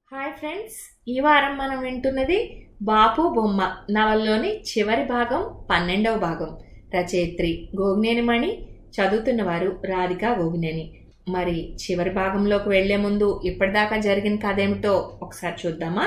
hi friends ఈ వారం మనం వింటున్నది బాపు బొమ్మ నవల్లోని చివరి భాగం పన్నెండవ భాగం రచయిత్రి గోగినేని మణి చదువుతున్నవారు రాధిక గోగినేని మరి చివరి భాగంలోకి వెళ్లే ముందు ఇప్పటిదాకా జరిగిన కథ ఏమిటో ఒకసారి చూద్దామా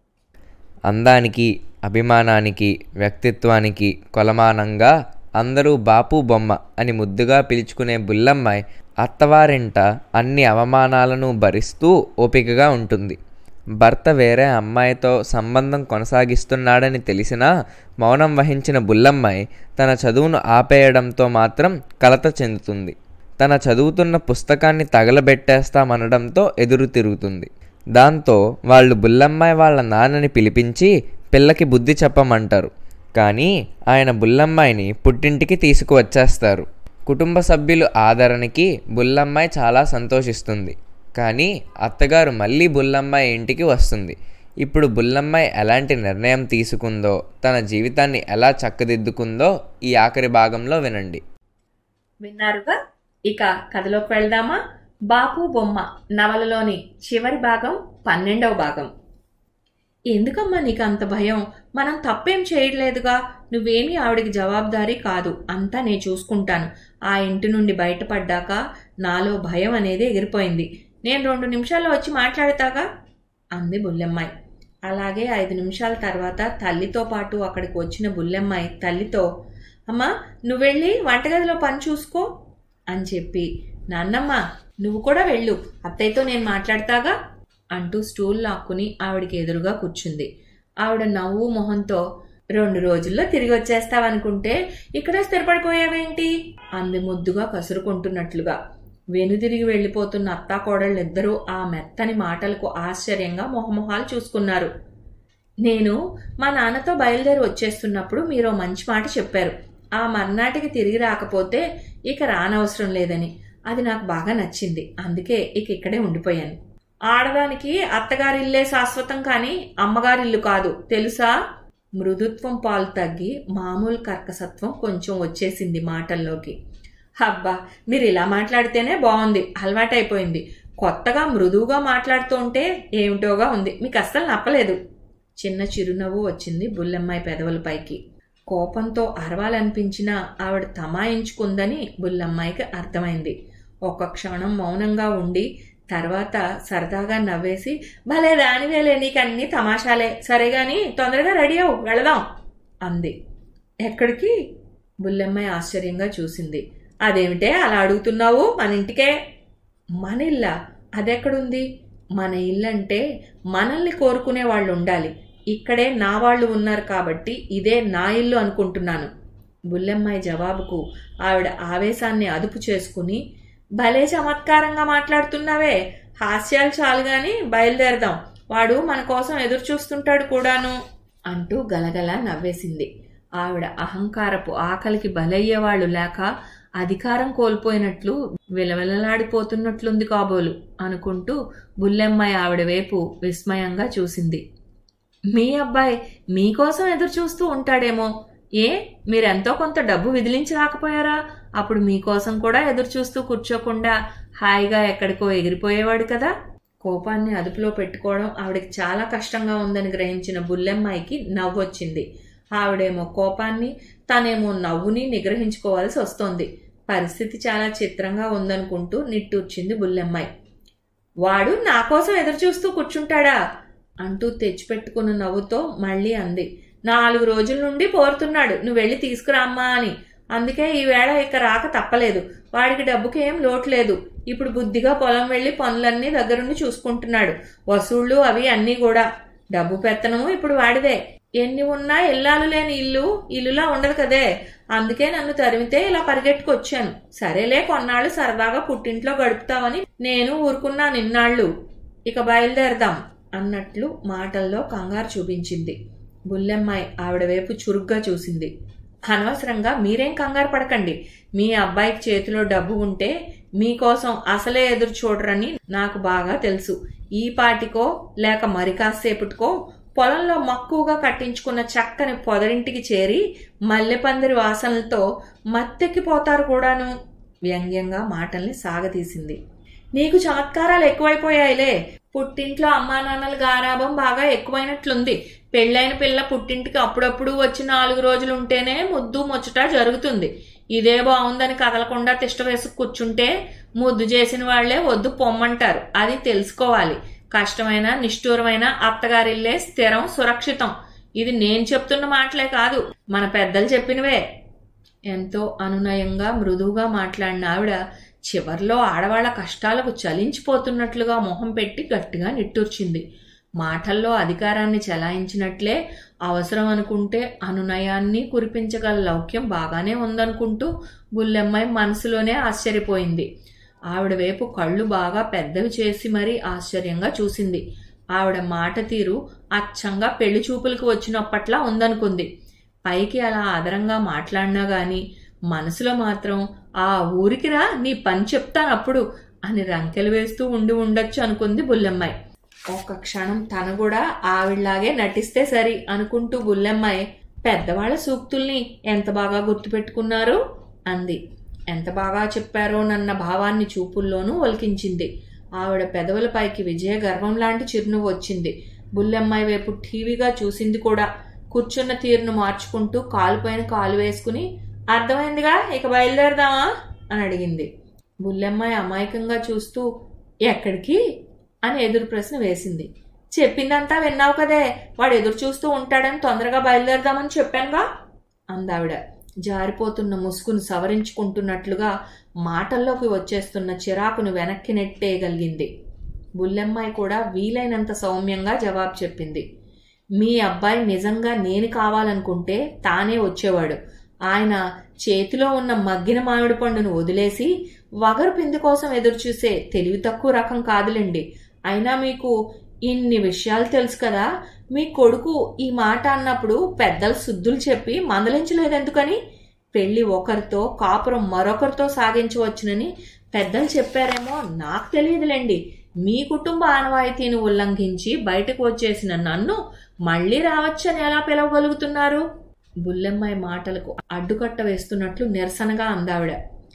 అందానికి అభిమానానికి వ్యక్తిత్వానికి కొలమానంగా అందరూ బాపు బొమ్మ అని ముద్దుగా పిలుచుకునే బుల్లమ్మాయి అత్తవారింట అన్ని అవమానాలను భరిస్తూ ఓపికగా ఉంటుంది భర్త వేరే అమ్మాయితో సంబంధం కొనసాగిస్తున్నాడని తెలిసినా మౌనం వహించిన బుల్లమ్మాయి తన చదువును ఆపేయడంతో మాత్రం కలత చెందుతుంది తన చదువుతున్న పుస్తకాన్ని తగలబెట్టేస్తామనడంతో ఎదురు తిరుగుతుంది దాంతో వాళ్ళు బుల్లమ్మాయి వాళ్ళ నాన్నని పిలిపించి పిల్లకి బుద్ధి చెప్పమంటారు కానీ ఆయన బుల్లమ్మాయిని పుట్టింటికి తీసుకువచ్చేస్తారు కుటుంబ సభ్యులు ఆదరణకి బుల్లమ్మాయి చాలా సంతోషిస్తుంది కానీ అత్తగారు మళ్ళీ బుల్లమ్మాయి ఇంటికి వస్తుంది ఇప్పుడు బుల్లమ్మాయి ఎలాంటి నిర్ణయం తీసుకుందో తన జీవితాన్ని ఎలా చక్కదిద్దుకుందో ఈ ఆఖరి భాగంలో వినండి విన్నారుగా ఇక కథలోకి వెళ్దామా బాపు బొమ్మ నవలలోని చివరి భాగం పన్నెండవ భాగం ఎందుకమ్మా నీకు అంత భయం మనం తప్పేం చేయట్లేదుగా నువ్వేమీ ఆవిడికి జవాబుదారీ కాదు అంతా నేను చూసుకుంటాను ఆ ఇంటి నుండి బయటపడ్డాక నాలో భయం అనేది ఎగిరిపోయింది నేను రెండు నిమిషాల్లో వచ్చి మాట్లాడతాగా అంది బుల్లెమ్మాయి అలాగే ఐదు నిమిషాల తర్వాత తల్లితో పాటు అక్కడికి వచ్చిన బుల్లెమ్మాయి తల్లితో అమ్మా నువ్వెళ్ళి వంటగదిలో పని చూసుకో అని చెప్పి నాన్నమ్మ నువ్వు కూడా వెళ్ళు అత్తయ్యతో నేను మాట్లాడతాగా అంటూ స్టూల్ లాక్కుని ఆవిడికి ఎదురుగా కూర్చుంది ఆవిడ నవ్వు మొహంతో రెండు రోజుల్లో తిరిగి వచ్చేస్తావనుకుంటే ఇక్కడే స్థిరపడిపోయావేంటి అంది ముద్దుగా కసురుకుంటున్నట్లుగా వెనుదిరిగి వెళ్లిపోతున్న అత్తా కోడళ్ళిద్దరూ ఆ మెత్తని మాటలకు ఆశ్చర్యంగా మొహమొహాలు చూసుకున్నారు నేను మా నాన్నతో బయలుదేరి వచ్చేస్తున్నప్పుడు మీరు ఓ మంచి మాట చెప్పారు ఆ మర్నాటికి తిరిగి రాకపోతే ఇక రానవసరం లేదని అది నాకు బాగా నచ్చింది అందుకే ఇక ఇక్కడే ఉండిపోయాను ఆడదానికి అత్తగారిల్లే శాశ్వతం కానీ అమ్మగారిల్లు కాదు తెలుసా మృదుత్వం పాలు తగ్గి మామూలు కర్కసత్వం కొంచెం వచ్చేసింది మాటల్లోకి అబ్బా మీరు ఇలా మాట్లాడితేనే బాగుంది అలవాటైపోయింది కొత్తగా మృదువుగా మాట్లాడుతూ ఉంటే ఏమిటోగా ఉంది మీకు అస్సలు నప్పలేదు చిన్న చిరునవ్వు వచ్చింది బుల్లమ్మాయి పెదవులపైకి కోపంతో అరవాలనిపించినా ఆవిడ తమాయించుకుందని బుల్లమ్మాయికి అర్థమైంది ఒక్క క్షణం మౌనంగా ఉండి తర్వాత సరదాగా నవ్వేసి భలే దానివేలే నీకన్నీ తమాషాలే సరే గాని తొందరగా రెడీ అవు వెళదాం అంది ఎక్కడికి బుల్లమ్మాయి ఆశ్చర్యంగా చూసింది అదేమిటే అలా అడుగుతున్నావు మన ఇంటికే మన ఇల్లా అదెక్కడుంది మన ఇల్లంటే మనల్ని కోరుకునే వాళ్ళు ఉండాలి ఇక్కడే నా వాళ్ళు ఉన్నారు కాబట్టి ఇదే నా ఇల్లు అనుకుంటున్నాను బుల్లెమ్మాయి జవాబుకు ఆవిడ ఆవేశాన్ని అదుపు చేసుకుని భలే చమత్కారంగా మాట్లాడుతున్నావే హాస్యాలు చాలు గాని బయలుదేరదాం వాడు మన కోసం ఎదురు చూస్తుంటాడు కూడాను అంటూ గలగల నవ్వేసింది ఆవిడ అహంకారపు ఆకలికి బలయ్యేవాళ్ళు లేక అధికారం కోల్పోయినట్లు విలవిలలాడిపోతున్నట్లుంది కాబోలు అనుకుంటూ బుల్లెమ్మాయి ఆవిడ వైపు విస్మయంగా చూసింది మీ అబ్బాయి మీకోసం ఎదురు చూస్తూ ఉంటాడేమో ఏ మీరెంతో కొంత డబ్బు విదిలించి రాకపోయారా అప్పుడు మీకోసం కూడా ఎదురు చూస్తూ కూర్చోకుండా హాయిగా ఎక్కడికో ఎగిరిపోయేవాడు కదా కోపాన్ని అదుపులో పెట్టుకోవడం ఆవిడకి చాలా కష్టంగా ఉందని గ్రహించిన బుల్లెమ్మాయికి నవ్వొచ్చింది ఆవిడేమో కోపాన్ని తనేమో నవ్వుని నిగ్రహించుకోవాల్సి వస్తోంది పరిస్థితి చాలా చిత్రంగా ఉందనుకుంటూ నిట్టూర్చింది బుల్లెమ్మాయి వాడు నా కోసం ఎదురు చూస్తూ కూర్చుంటాడా అంటూ తెచ్చిపెట్టుకున్న నవ్వుతో మళ్ళీ అంది నాలుగు రోజుల నుండి పోరుతున్నాడు నువ్వు వెళ్ళి తీసుకురామ్మా అని అందుకే ఈవేళ ఇక రాక తప్పలేదు వాడికి డబ్బుకి ఏం లోటు లేదు ఇప్పుడు బుద్ధిగా పొలం వెళ్ళి పనులన్నీ దగ్గరుండి చూసుకుంటున్నాడు వసూళ్ళు అవి అన్నీ కూడా డబ్బు పెత్తనము ఇప్పుడు వాడిదే ఎన్ని ఉన్నా ఇల్లాలు లేని ఇల్లు ఇల్లులా ఉండదు కదే అందుకే నన్ను తరిమితే ఇలా పరిగెట్టుకొచ్చాను సరేలే కొన్నాళ్ళు సరదాగా పుట్టింట్లో గడుపుతావని నేను ఊరుకున్నా నిన్నాళ్ళు ఇక బయలుదేరదాం అన్నట్లు మాటల్లో కంగారు చూపించింది బుల్లెమ్మాయి ఆవిడ వైపు చురుగ్గా చూసింది అనవసరంగా మీరేం కంగారు పడకండి మీ అబ్బాయికి చేతిలో డబ్బు ఉంటే మీకోసం అసలే ఎదురు చూడరని నాకు బాగా తెలుసు ఈ పాటికో లేక మరి కాసేపటికో పొలంలో మక్కువగా కట్టించుకున్న చక్కని పొదరింటికి చేరి మల్లెపందిరి వాసనలతో మత్తెక్కిపోతారు కూడాను వ్యంగ్యంగా మాటల్ని సాగతీసింది నీకు చమత్కారాలు ఎక్కువైపోయాయిలే పుట్టింట్లో అమ్మా నాన్నల గారాబం బాగా ఎక్కువైనట్లుంది పెళ్ళైన పిల్ల పుట్టింటికి అప్పుడప్పుడు వచ్చి నాలుగు రోజులు ఉంటేనే ముద్దు ముచ్చట జరుగుతుంది ఇదే బాగుందని కదలకుండా తిష్ట వేసి కూర్చుంటే ముద్దు చేసిన వాళ్లే వద్దు పొమ్మంటారు అది తెలుసుకోవాలి కష్టమైన నిష్ఠూరమైన అత్తగారిల్లే స్థిరం సురక్షితం ఇది నేను చెప్తున్న మాటలే కాదు మన పెద్దలు చెప్పినవే ఎంతో అనునయంగా మృదువుగా మాట్లాడిన ఆవిడ చివర్లో ఆడవాళ్ల కష్టాలకు చలించిపోతున్నట్లుగా మొహం పెట్టి గట్టిగా నిట్టూర్చింది మాటల్లో అధికారాన్ని చెలాయించినట్లే అవసరం అనుకుంటే అనునయాన్ని కురిపించగల లౌక్యం బాగానే ఉందనుకుంటూ బుల్లెమ్మాయి మనసులోనే ఆశ్చర్యపోయింది ఆవిడ వైపు కళ్ళు బాగా పెద్దవి చేసి మరీ ఆశ్చర్యంగా చూసింది ఆవిడ మాట తీరు అచ్చంగా పెళ్లి చూపులకు వచ్చినప్పట్లా ఉందనుకుంది పైకి అలా ఆదరంగా మాట్లాడినా గాని మనసులో మాత్రం ఆ ఊరికి రా నీ పని చెప్తానప్పుడు అని రంకెలు వేస్తూ ఉండి ఉండొచ్చు అనుకుంది బుల్లెమ్మాయి ఒక్క క్షణం తను కూడా ఆవిడలాగే నటిస్తే సరి అనుకుంటూ బుల్లెమ్మాయి పెద్దవాళ్ల సూక్తుల్ని ఎంత బాగా గుర్తుపెట్టుకున్నారు అంది ఎంత బాగా చెప్పారోనన్న భావాన్ని చూపుల్లోనూ ఒలికించింది ఆవిడ పెదవులపైకి విజయ గర్వం లాంటి చిరునవ్వు వచ్చింది బుల్లెమ్మాయి వైపు టీవీగా చూసింది కూడా కూర్చున్న తీరును మార్చుకుంటూ కాలుపైన కాలు వేసుకుని అర్థమైందిగా ఇక బయలుదేరదామా అని అడిగింది బుల్లెమ్మాయి అమాయకంగా చూస్తూ ఎక్కడికి అని ఎదురు ప్రశ్న వేసింది చెప్పిందంతా విన్నావు కదే వాడు ఎదురు చూస్తూ ఉంటాడని తొందరగా బయలుదేరదామని చెప్పానుగా అందావిడ జారిపోతున్న ముసుగును సవరించుకుంటున్నట్లుగా మాటల్లోకి వచ్చేస్తున్న చిరాకును వెనక్కి నెట్టేయగలిగింది బుల్లెమ్మాయి కూడా వీలైనంత సౌమ్యంగా జవాబు చెప్పింది మీ అబ్బాయి నిజంగా నేను కావాలనుకుంటే తానే వచ్చేవాడు ఆయన చేతిలో ఉన్న మగ్గిన మామిడి పండును వదిలేసి వగరు పిండి కోసం ఎదురుచూసే తెలివి తక్కువ రకం కాదులేండి అయినా మీకు ఇన్ని విషయాలు తెలుసు కదా మీ కొడుకు ఈ మాట అన్నప్పుడు పెద్దలు శుద్ధులు చెప్పి మందలించలేదెందుకని పెళ్లి ఒకరితో కాపురం మరొకరితో సాగించవచ్చునని పెద్దలు చెప్పారేమో నాకు తెలియదులేండి మీ కుటుంబ ఆనవాయితీని ఉల్లంఘించి బయటకు వచ్చేసిన నన్ను మళ్ళీ రావచ్చని ఎలా పిలవగలుగుతున్నారు బుల్లెమ్మాయి మాటలకు అడ్డుకట్ట వేస్తున్నట్లు నిరసనగా అందావిడ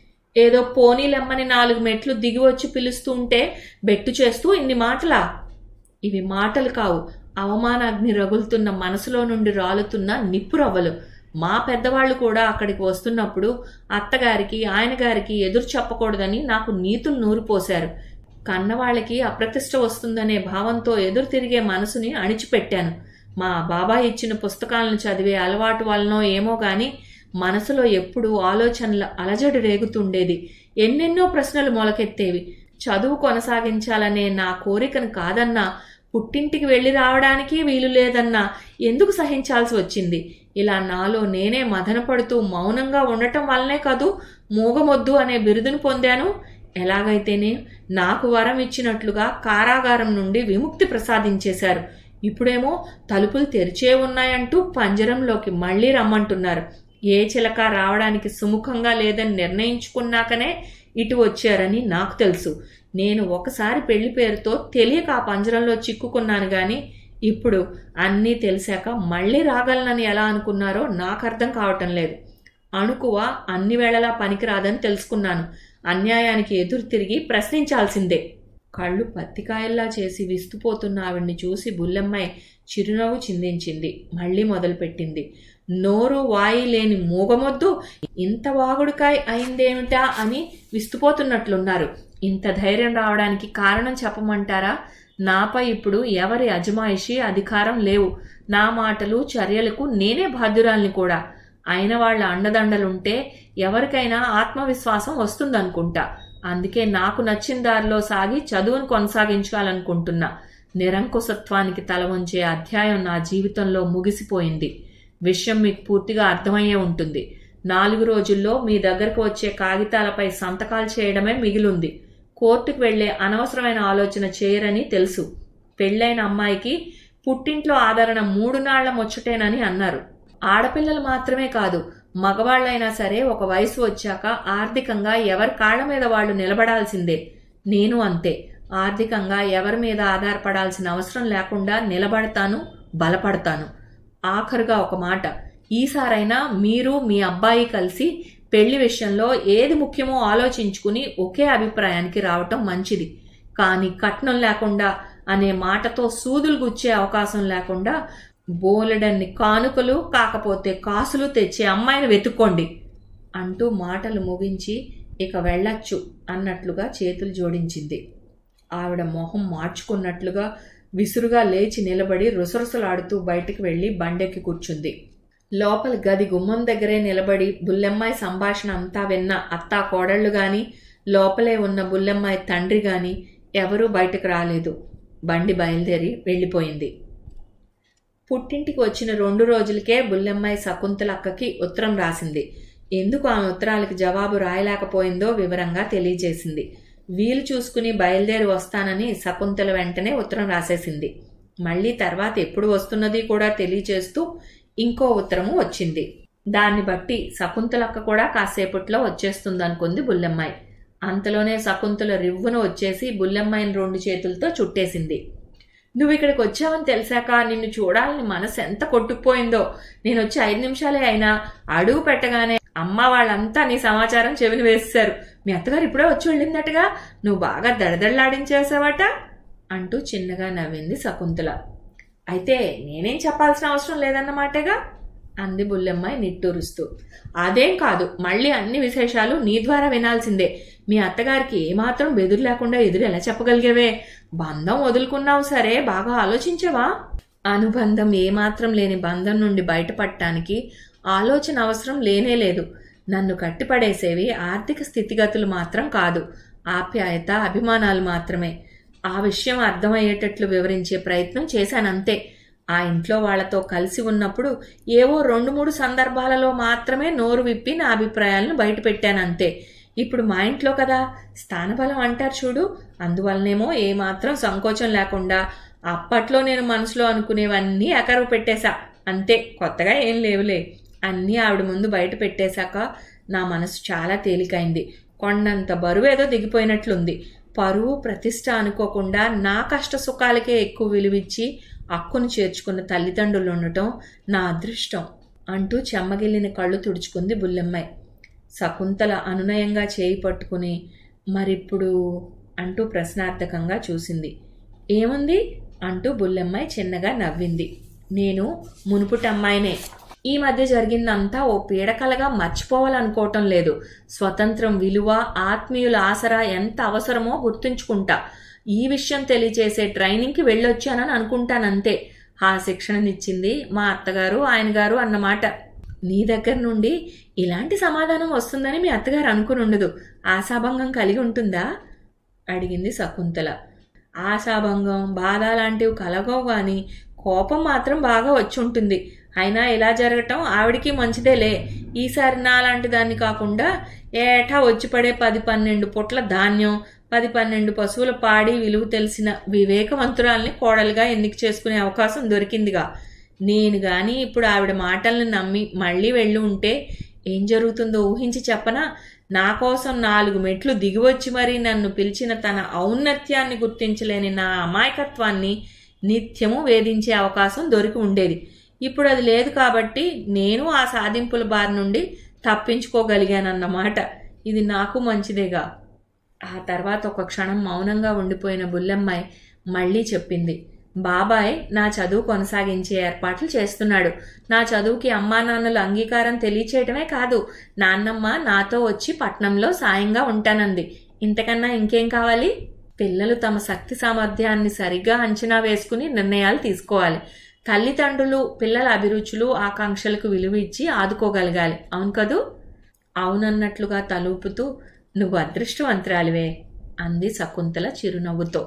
ఏదో పోనీలెమ్మని నాలుగు మెట్లు దిగి వచ్చి పిలుస్తూ ఉంటే బెట్టు చేస్తూ ఇన్ని మాటలా ఇవి మాటలు కావు అవమానాగ్ని రగులుతున్న మనసులో నుండి రాలుతున్న నిప్పురవ్వలు మా పెద్దవాళ్లు కూడా అక్కడికి వస్తున్నప్పుడు అత్తగారికి ఆయన గారికి ఎదురు చెప్పకూడదని నాకు నీతులు నూరిపోశారు కన్నవాళ్ళకి అప్రతిష్ట వస్తుందనే భావంతో ఎదురు తిరిగే మనసుని అణిచిపెట్టాను మా బాబాయ్ ఇచ్చిన పుస్తకాలను చదివే అలవాటు వలనో ఏమో గాని మనసులో ఎప్పుడూ ఆలోచనల అలజడి రేగుతుండేది ఎన్నెన్నో ప్రశ్నలు మొలకెత్తేవి చదువు కొనసాగించాలనే నా కోరికను కాదన్నా పుట్టింటికి వెళ్ళి రావడానికి వీలు లేదన్నా ఎందుకు సహించాల్సి వచ్చింది ఇలా నాలో నేనే మదనపడుతూ మౌనంగా ఉండటం వల్లనే కదూ మూగమొద్దు అనే బిరుదును పొందాను ఎలాగైతేనే నాకు వరం ఇచ్చినట్లుగా కారాగారం నుండి విముక్తి ప్రసాదించేశారు ఇప్పుడేమో తలుపులు తెరిచే ఉన్నాయంటూ పంజరంలోకి మళ్లీ రమ్మంటున్నారు ఏ చిలక రావడానికి సుముఖంగా లేదని నిర్ణయించుకున్నాకనే ఇటు వచ్చారని నాకు తెలుసు నేను ఒకసారి పెళ్లి పేరుతో తెలియక ఆ పంజరంలో చిక్కుకున్నాను గాని ఇప్పుడు అన్నీ తెలిసాక మళ్ళీ రాగలనని ఎలా అనుకున్నారో నాకు అర్థం కావటం లేదు అణుకువ అన్ని వేళలా పనికిరాదని తెలుసుకున్నాను అన్యాయానికి ఎదురు తిరిగి ప్రశ్నించాల్సిందే కళ్ళు పత్తికాయల్లా చేసి విస్తుపోతున్న ఆవిడ్ని చూసి బుల్లెమ్మాయి చిరునవ్వు చిందించింది మళ్ళీ మొదలుపెట్టింది నోరు వాయి లేని మూగమొద్దు ఇంత వాగుడుకాయ అయిందేమిటా అని విస్తుపోతున్నట్లున్నారు ఇంత ధైర్యం రావడానికి కారణం చెప్పమంటారా నాపై ఇప్పుడు ఎవరి అజమాయిషి అధికారం లేవు నా మాటలు చర్యలకు నేనే బాధ్యురాల్ని కూడా అయిన వాళ్ళ అండదండలుంటే ఎవరికైనా ఆత్మవిశ్వాసం వస్తుందనుకుంటా అందుకే నాకు నచ్చిన దారిలో సాగి చదువును కొనసాగించాలనుకుంటున్నా నిరంకుశత్వానికి తల వంచే అధ్యాయం నా జీవితంలో ముగిసిపోయింది విషయం మీకు పూర్తిగా అర్థమయ్యే ఉంటుంది నాలుగు రోజుల్లో మీ దగ్గరకు వచ్చే కాగితాలపై సంతకాలు చేయడమే మిగిలుంది కోర్టుకు వెళ్లే అనవసరమైన ఆలోచన చేయరని తెలుసు పెళ్లైన అమ్మాయికి పుట్టింట్లో ఆదరణ మూడు నాళ్ల ముచ్చటేనని అన్నారు ఆడపిల్లలు మాత్రమే కాదు మగవాళ్లైనా సరే ఒక వయసు వచ్చాక ఆర్థికంగా ఎవరి కాళ్ల మీద వాళ్ళు నిలబడాల్సిందే నేను అంతే ఆర్థికంగా ఎవరి మీద ఆధారపడాల్సిన అవసరం లేకుండా నిలబడతాను బలపడతాను ఆఖరుగా ఒక మాట ఈసారైనా మీరు మీ అబ్బాయి కలిసి పెళ్లి విషయంలో ఏది ముఖ్యమో ఆలోచించుకుని ఒకే అభిప్రాయానికి రావటం మంచిది కానీ కట్నం లేకుండా అనే మాటతో సూదులు గుచ్చే అవకాశం లేకుండా బోలెడన్ని కానుకలు కాకపోతే కాసులు తెచ్చే అమ్మాయిని వెతుక్కోండి అంటూ మాటలు ముగించి ఇక వెళ్ళొచ్చు అన్నట్లుగా చేతులు జోడించింది ఆవిడ మొహం మార్చుకున్నట్లుగా విసురుగా లేచి నిలబడి రుసరుసలాడుతూ బయటికి వెళ్లి బండెక్కి కూర్చుంది లోపల గది గుమ్మం దగ్గరే నిలబడి బుల్లెమ్మాయి సంభాషణ అంతా విన్న అత్తా కోడళ్లు గాని లోపలే ఉన్న బుల్లెమ్మాయి తండ్రి గాని ఎవరూ బయటకు రాలేదు బండి బయలుదేరి వెళ్ళిపోయింది పుట్టింటికి వచ్చిన రెండు రోజులకే బుల్లెమ్మాయి శకుంతలక్కకి ఉత్తరం రాసింది ఎందుకు ఆమె ఉత్తరాలకి జవాబు రాయలేకపోయిందో వివరంగా తెలియజేసింది వీలు చూసుకుని బయలుదేరి వస్తానని శకుంతల వెంటనే ఉత్తరం రాసేసింది మళ్ళీ తర్వాత ఎప్పుడు వస్తున్నది కూడా తెలియచేస్తూ ఇంకో ఉత్తరము వచ్చింది దాన్ని బట్టి శకుంతలక్క కూడా కాసేపట్లో వచ్చేస్తుందనుకుంది బుల్లెమ్మాయి అంతలోనే శకుంతల రివ్వున వచ్చేసి బుల్లెమ్మాయిని రెండు చేతులతో చుట్టేసింది నువ్వు ఇక్కడికి వచ్చావని తెలిసాక నిన్ను చూడాలని మనసు ఎంత కొట్టుకుపోయిందో నేను వచ్చి ఐదు నిమిషాలే అయినా అడుగు పెట్టగానే అమ్మ వాళ్ళంతా నీ సమాచారం చెవిని వేసేశారు మీ అత్తగారు ఇప్పుడే వచ్చి వెళ్ళిందటగా నువ్వు బాగా దడదడలాడించేసావట అంటూ చిన్నగా నవ్వింది శకుంతల అయితే నేనేం చెప్పాల్సిన అవసరం లేదన్నమాటగా అంది బుల్లెమ్మాయి నిట్టూరుస్తూ అదేం కాదు మళ్ళీ అన్ని విశేషాలు నీ ద్వారా వినాల్సిందే మీ అత్తగారికి ఏమాత్రం బెదురు లేకుండా ఎదురు ఎలా చెప్పగలిగేవే బంధం వదులుకున్నావు సరే బాగా ఆలోచించవా అనుబంధం ఏమాత్రం లేని బంధం నుండి బయటపడటానికి ఆలోచన అవసరం లేనే లేదు నన్ను కట్టిపడేసేవి ఆర్థిక స్థితిగతులు మాత్రం కాదు ఆప్యాయత అభిమానాలు మాత్రమే ఆ విషయం అర్థమయ్యేటట్లు వివరించే ప్రయత్నం చేశానంతే ఆ ఇంట్లో వాళ్లతో కలిసి ఉన్నప్పుడు ఏవో రెండు మూడు సందర్భాలలో మాత్రమే నోరు విప్పి నా అభిప్రాయాలను బయటపెట్టానంతే ఇప్పుడు మా ఇంట్లో కదా స్థానబలం అంటారు చూడు అందువల్లనేమో ఏమాత్రం సంకోచం లేకుండా అప్పట్లో నేను మనసులో అనుకునేవన్నీ ఎకరవు పెట్టేశా అంతే కొత్తగా ఏం లేవులే అన్నీ ఆవిడ ముందు బయట పెట్టేశాక నా మనసు చాలా తేలికైంది కొండంత బరువేదో దిగిపోయినట్లుంది పరువు ప్రతిష్ట అనుకోకుండా నా కష్ట సుఖాలకే ఎక్కువ విలువిచ్చి అక్కును చేర్చుకున్న తల్లిదండ్రులు ఉండటం నా అదృష్టం అంటూ చెమ్మగిల్లిన కళ్ళు తుడుచుకుంది బుల్లెమ్మాయి శకుంతల అనునయంగా చేయి పట్టుకుని మరిప్పుడు అంటూ ప్రశ్నార్థకంగా చూసింది ఏముంది అంటూ బుల్లెమ్మాయి చిన్నగా నవ్వింది నేను మునుపుటమ్మాయినే ఈ మధ్య జరిగిందంతా ఓ పీడకలగా మర్చిపోవాలనుకోవటం లేదు స్వతంత్రం విలువ ఆత్మీయుల ఆసరా ఎంత అవసరమో గుర్తుంచుకుంటా ఈ విషయం తెలియచేసే ట్రైనింగ్కి వెళ్ళొచ్చానని అనుకుంటానంతే ఆ శిక్షణనిచ్చింది మా అత్తగారు ఆయన గారు అన్నమాట నీ దగ్గర నుండి ఇలాంటి సమాధానం వస్తుందని మీ అత్తగారు అనుకుని ఉండదు ఆశాభంగం కలిగి ఉంటుందా అడిగింది శకుంతల ఆశాభంగం బాధ లాంటివి కలగవు గాని కోపం మాత్రం బాగా వచ్చి ఉంటుంది అయినా ఇలా జరగటం ఆవిడికి మంచిదేలే ఈసారి నాలాంటి దాన్ని కాకుండా ఏటా వచ్చి పడే పది పన్నెండు పుట్ల ధాన్యం పది పన్నెండు పశువుల పాడి విలువ తెలిసిన వివేకవంతురాల్ని కోడలుగా ఎన్నిక చేసుకునే అవకాశం దొరికిందిగా నేను గాని ఇప్పుడు ఆవిడ మాటల్ని నమ్మి మళ్ళీ వెళ్ళి ఉంటే ఏం జరుగుతుందో ఊహించి చెప్పనా నా కోసం నాలుగు మెట్లు దిగివచ్చి మరీ నన్ను పిలిచిన తన ఔన్నత్యాన్ని గుర్తించలేని నా అమాయకత్వాన్ని నిత్యము వేధించే అవకాశం దొరికి ఉండేది ఇప్పుడు అది లేదు కాబట్టి నేను ఆ సాధింపుల బారి నుండి తప్పించుకోగలిగానన్నమాట ఇది నాకు మంచిదేగా ఆ తర్వాత ఒక క్షణం మౌనంగా ఉండిపోయిన బుల్లెమ్మాయి మళ్ళీ చెప్పింది బాబాయ్ నా చదువు కొనసాగించే ఏర్పాట్లు చేస్తున్నాడు నా చదువుకి అమ్మా నాన్నల అంగీకారం తెలియచేయటమే కాదు నాన్నమ్మ నాతో వచ్చి పట్నంలో సాయంగా ఉంటానంది ఇంతకన్నా ఇంకేం కావాలి పిల్లలు తమ శక్తి సామర్థ్యాన్ని సరిగ్గా అంచనా వేసుకుని నిర్ణయాలు తీసుకోవాలి తల్లిదండ్రులు పిల్లల అభిరుచులు ఆకాంక్షలకు విలువ ఇచ్చి ఆదుకోగలగాలి అవును కదూ అవునన్నట్లుగా తలూపుతూ నువ్వు అదృష్టవంతురాలివే అంది శకుంతల చిరునవ్వుతో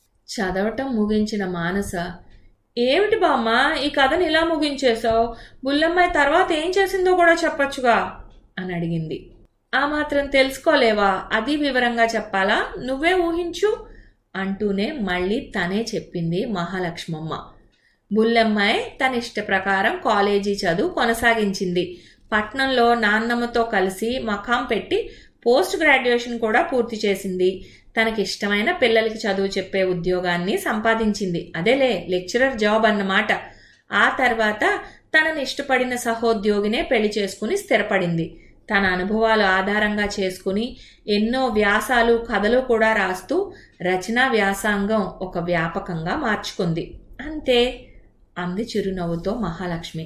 చదవటం ముగించిన మానస ఏమిటి బామ్మ ఈ కథని ఇలా ముగించేశావు బుల్లమ్మాయి తర్వాత ఏం చేసిందో కూడా చెప్పొచ్చుగా అని అడిగింది ఆ మాత్రం తెలుసుకోలేవా అది వివరంగా చెప్పాలా నువ్వే ఊహించు అంటూనే మళ్ళీ తనే చెప్పింది మహాలక్ష్మమ్మ బుల్లమ్మాయి తన ఇష్ట ప్రకారం కాలేజీ చదువు కొనసాగించింది పట్నంలో నాన్నమ్మతో కలిసి మకాం పెట్టి పోస్ట్ గ్రాడ్యుయేషన్ కూడా పూర్తి చేసింది తనకి ఇష్టమైన పిల్లలకి చదువు చెప్పే ఉద్యోగాన్ని సంపాదించింది అదేలే లెక్చరర్ జాబ్ అన్నమాట ఆ తర్వాత తనని ఇష్టపడిన సహోద్యోగినే పెళ్లి చేసుకుని స్థిరపడింది తన అనుభవాలు ఆధారంగా చేసుకుని ఎన్నో వ్యాసాలు కథలు కూడా రాస్తూ రచనా వ్యాసాంగం ఒక వ్యాపకంగా మార్చుకుంది అంతే అంది చిరునవ్వుతో మహాలక్ష్మి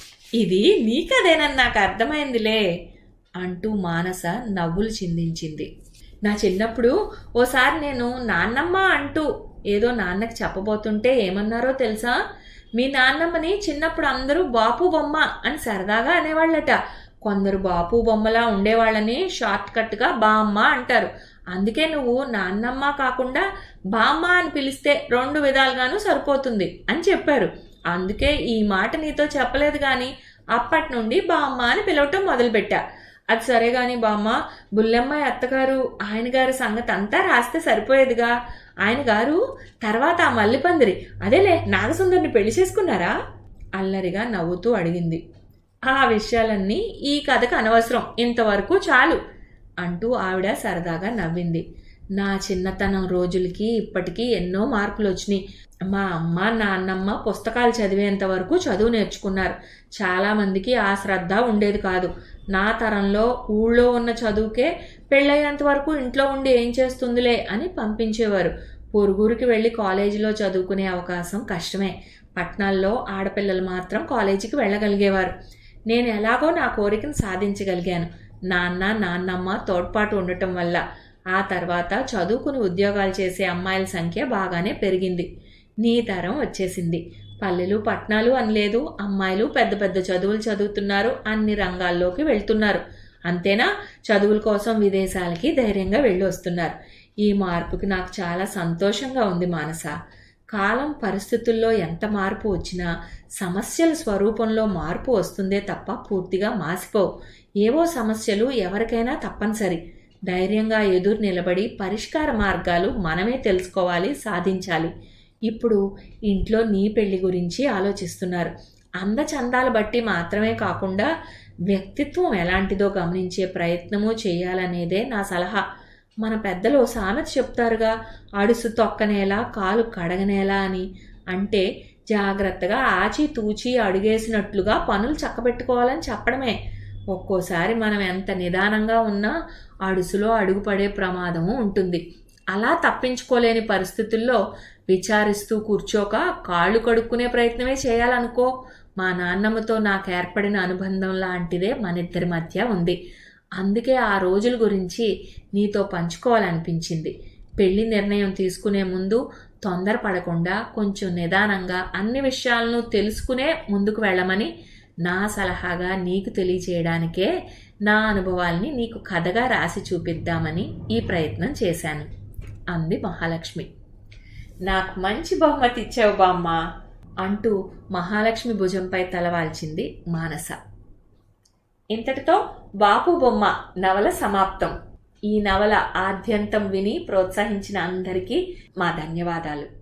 ఇది నీ కథేనని నాకు అర్థమైందిలే అంటూ మానస నవ్వులు చిందించింది నా చిన్నప్పుడు ఓసారి నేను నాన్నమ్మ అంటూ ఏదో నాన్నకి చెప్పబోతుంటే ఏమన్నారో తెలుసా మీ నాన్నమ్మని చిన్నప్పుడు అందరూ బాపు బొమ్మ అని సరదాగా అనేవాళ్ళట కొందరు బాపు బొమ్మలా ఉండేవాళ్ళని షార్ట్ కట్గా బామ్మ అంటారు అందుకే నువ్వు నాన్నమ్మ కాకుండా బామ్మ అని పిలిస్తే రెండు విధాలుగాను సరిపోతుంది అని చెప్పారు అందుకే ఈ మాట నీతో చెప్పలేదు కానీ అప్పటి నుండి బామ్మ అని పిలవటం మొదలుపెట్టా అది సరే గాని బామ్మ బుల్లెమ్మాయి అత్తగారు ఆయన గారి సంగతి అంతా రాస్తే సరిపోయేదిగా ఆయన గారు తర్వాత ఆ మల్లిపందిరి అదేలే నాగసుందరిని పెళ్లి చేసుకున్నారా అల్లరిగా నవ్వుతూ అడిగింది ఆ విషయాలన్నీ ఈ కథకు అనవసరం ఇంతవరకు చాలు అంటూ ఆవిడ సరదాగా నవ్వింది నా చిన్నతనం రోజులకి ఇప్పటికీ ఎన్నో మార్పులు వచ్చినాయి మా అమ్మ నాన్నమ్మ పుస్తకాలు చదివేంత వరకు చదువు నేర్చుకున్నారు చాలామందికి ఆ శ్రద్ధ ఉండేది కాదు నా తరంలో ఊళ్ళో ఉన్న చదువుకే పెళ్ళయ్యేంత వరకు ఇంట్లో ఉండి ఏం చేస్తుందిలే అని పంపించేవారు పొరుగురికి వెళ్ళి కాలేజీలో చదువుకునే అవకాశం కష్టమే పట్నాల్లో ఆడపిల్లలు మాత్రం కాలేజీకి వెళ్ళగలిగేవారు నేను ఎలాగో నా కోరికను సాధించగలిగాను నాన్న నాన్నమ్మ తోడ్పాటు ఉండటం వల్ల ఆ తర్వాత చదువుకుని ఉద్యోగాలు చేసే అమ్మాయిల సంఖ్య బాగానే పెరిగింది నీ తరం వచ్చేసింది పల్లెలు పట్నాలు అనలేదు అమ్మాయిలు పెద్ద పెద్ద చదువులు చదువుతున్నారు అన్ని రంగాల్లోకి వెళ్తున్నారు అంతేనా చదువుల కోసం విదేశాలకి ధైర్యంగా వెళ్ళి వస్తున్నారు ఈ మార్పుకి నాకు చాలా సంతోషంగా ఉంది మానస కాలం పరిస్థితుల్లో ఎంత మార్పు వచ్చినా సమస్యల స్వరూపంలో మార్పు వస్తుందే తప్ప పూర్తిగా మాసిపోవు ఏవో సమస్యలు ఎవరికైనా తప్పనిసరి ధైర్యంగా ఎదురు నిలబడి పరిష్కార మార్గాలు మనమే తెలుసుకోవాలి సాధించాలి ఇప్పుడు ఇంట్లో నీ పెళ్లి గురించి ఆలోచిస్తున్నారు అందచందాలు బట్టి మాత్రమే కాకుండా వ్యక్తిత్వం ఎలాంటిదో గమనించే ప్రయత్నము చేయాలనేదే నా సలహా మన పెద్దలు ఓ సామెత చెప్తారుగా అడుసు తొక్కనేలా కాలు కడగనేలా అని అంటే జాగ్రత్తగా ఆచి తూచి అడుగేసినట్లుగా పనులు చక్కబెట్టుకోవాలని చెప్పడమే ఒక్కోసారి మనం ఎంత నిదానంగా ఉన్నా అడుసులో అడుగుపడే ప్రమాదము ఉంటుంది అలా తప్పించుకోలేని పరిస్థితుల్లో విచారిస్తూ కూర్చోక కాళ్ళు కడుక్కునే ప్రయత్నమే చేయాలనుకో మా నాన్నమ్మతో నాకు ఏర్పడిన అనుబంధం లాంటిదే మనిద్దరి మధ్య ఉంది అందుకే ఆ రోజుల గురించి నీతో పంచుకోవాలనిపించింది పెళ్లి నిర్ణయం తీసుకునే ముందు తొందరపడకుండా కొంచెం నిదానంగా అన్ని విషయాలను తెలుసుకునే ముందుకు వెళ్ళమని నా సలహాగా నీకు తెలియచేయడానికే నా అనుభవాల్ని నీకు కథగా రాసి చూపిద్దామని ఈ ప్రయత్నం చేశాను అంది మహాలక్ష్మి నాకు మంచి బహుమతి ఇచ్చావు బామ్మ అంటూ మహాలక్ష్మి భుజంపై తలవాల్చింది మానస ఇంతటితో బాపు బొమ్మ నవల సమాప్తం ఈ నవల ఆద్యంతం విని ప్రోత్సహించిన అందరికీ మా ధన్యవాదాలు